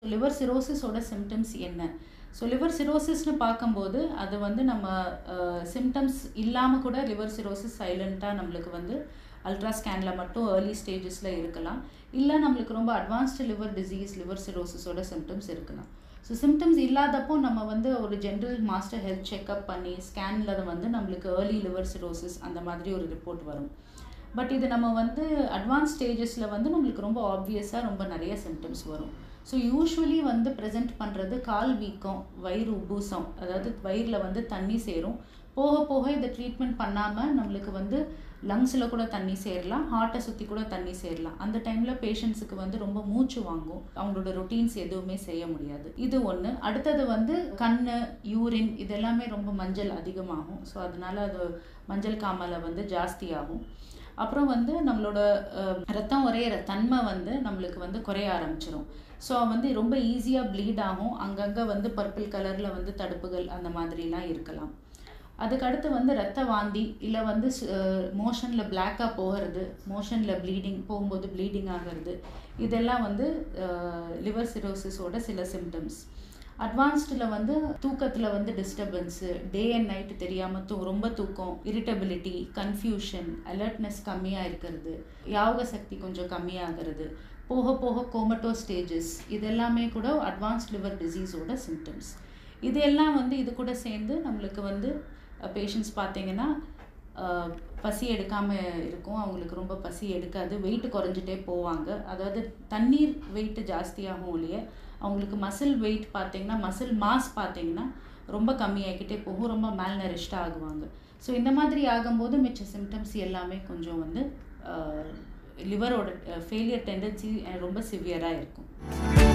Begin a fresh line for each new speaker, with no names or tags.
liver சிரோசிஸோட symptoms என்ன so liver சிரோசிஸ்னு பார்க்கும்போது அது வந்து நம்ம சிம்டம்ஸ் இல்லாமல் கூட லிவர் சிரோசிஸ் சைலண்ட்டாக நம்மளுக்கு வந்து அல்ட்ரா ஸ்கேனில் மட்டும் ஏர்லி ஸ்டேஜஸில் இருக்கலாம் இல்லை நம்மளுக்கு ரொம்ப அட்வான்ஸ்டு லிவர் டிசீஸ் லிவர் சிரோசிஸோட சிம்டம்ஸ் இருக்கலாம் ஸோ சிம்டம்ஸ் இல்லாதப்போ நம்ம வந்து ஒரு ஜென்ரல் மாஸ்டர் ஹெல்த் செக்அப் பண்ணி ஸ்கேனில் வந்து நம்மளுக்கு ஏர்லி லிவர் சிரோசிஸ் அந்த மாதிரி ஒரு ரிப்போர்ட் வரும் பட் இது நம்ம வந்து அட்வான்ஸ் ஸ்டேஜஸில் வந்து நம்மளுக்கு ரொம்ப ஆப்வியஸாக ரொம்ப நிறைய சிம்டம்ஸ் வரும் ஸோ யூஸ்வலி வந்து ப்ரெசென்ட் பண்ணுறது கால் வீக்கம் வயிறு உபூசம் அதாவது வயிறில் வந்து தண்ணி சேரும் போக போக இதை ட்ரீட்மெண்ட் பண்ணாமல் நம்மளுக்கு வந்து லங்ஸில் கூட தண்ணி சேரலாம் ஹார்ட்டை சுற்றி கூட தண்ணி சேரலாம் அந்த டைமில் பேஷண்ட்ஸுக்கு வந்து ரொம்ப மூச்சு வாங்கும் அவங்களோட ரொட்டீன்ஸ் எதுவுமே செய்ய முடியாது இது ஒன்று அடுத்தது வந்து கண் யூரின் இதெல்லாமே ரொம்ப மஞ்சள் அதிகமாகும் ஸோ அதனால அது மஞ்சள் காமலை வந்து ஜாஸ்தியாகும் அப்புறம் வந்து நம்மளோட ரத்தம் உரையிற தன்மை வந்து நம்மளுக்கு வந்து குறைய ஆரம்பிச்சிடும் ஸோ வந்து ரொம்ப ஈஸியாக ப்ளீட் ஆகும் அங்கங்கே வந்து பர்பிள் கலரில் வந்து தடுப்புகள் அந்த மாதிரிலாம் இருக்கலாம் அதுக்கடுத்து வந்து ரத்த வாந்தி இல்லை வந்து மோஷனில் பிளாக்காக போகிறது மோஷனில் ப்ளீடிங் போகும்போது ப்ளீடிங் ஆகிறது இதெல்லாம் வந்து லிவர் சிரோசிஸோட சில சிம்டம்ஸ் அட்வான்ஸ்டில் வந்து தூக்கத்தில் வந்து டிஸ்டர்பன்ஸு டே அண்ட் நைட்டு தெரியாமல் தூ ரொம்ப தூக்கம் இரிட்டபிலிட்டி கன்ஃபியூஷன் அலர்ட்னஸ் கம்மியாக இருக்கிறது யாக சக்தி கொஞ்சம் கம்மியாகிறது போக போக கோமட்டோ ஸ்டேஜஸ் இதெல்லாமே கூட அட்வான்ஸ்ட் லிவர் டிசீஸோட சிம்டம்ஸ் இது எல்லாம் வந்து இது கூட சேர்ந்து நம்மளுக்கு வந்து பேஷண்ட்ஸ் பார்த்தீங்கன்னா பசி எடுக்காமல் இருக்கும் அவங்களுக்கு ரொம்ப பசி எடுக்காது வெயிட் குறைஞ்சிட்டே போவாங்க அதாவது தண்ணீர் வெயிட் ஜாஸ்தியாகும் இல்லையே அவங்களுக்கு மசில் வெயிட் பார்த்தீங்கன்னா மசில் மாஸ் பார்த்தீங்கன்னா ரொம்ப கம்மியாகிக்கிட்டே போகும் ரொம்ப மேல் நரிஷ்டாக ஆகுவாங்க ஸோ இந்த மாதிரி ஆகும்போது மிச்ச சிம்டம்ஸ் எல்லாமே கொஞ்சம் வந்து லிவரோட ஃபெயிலியர் டெண்டன்சி ரொம்ப சிவியராக இருக்கும்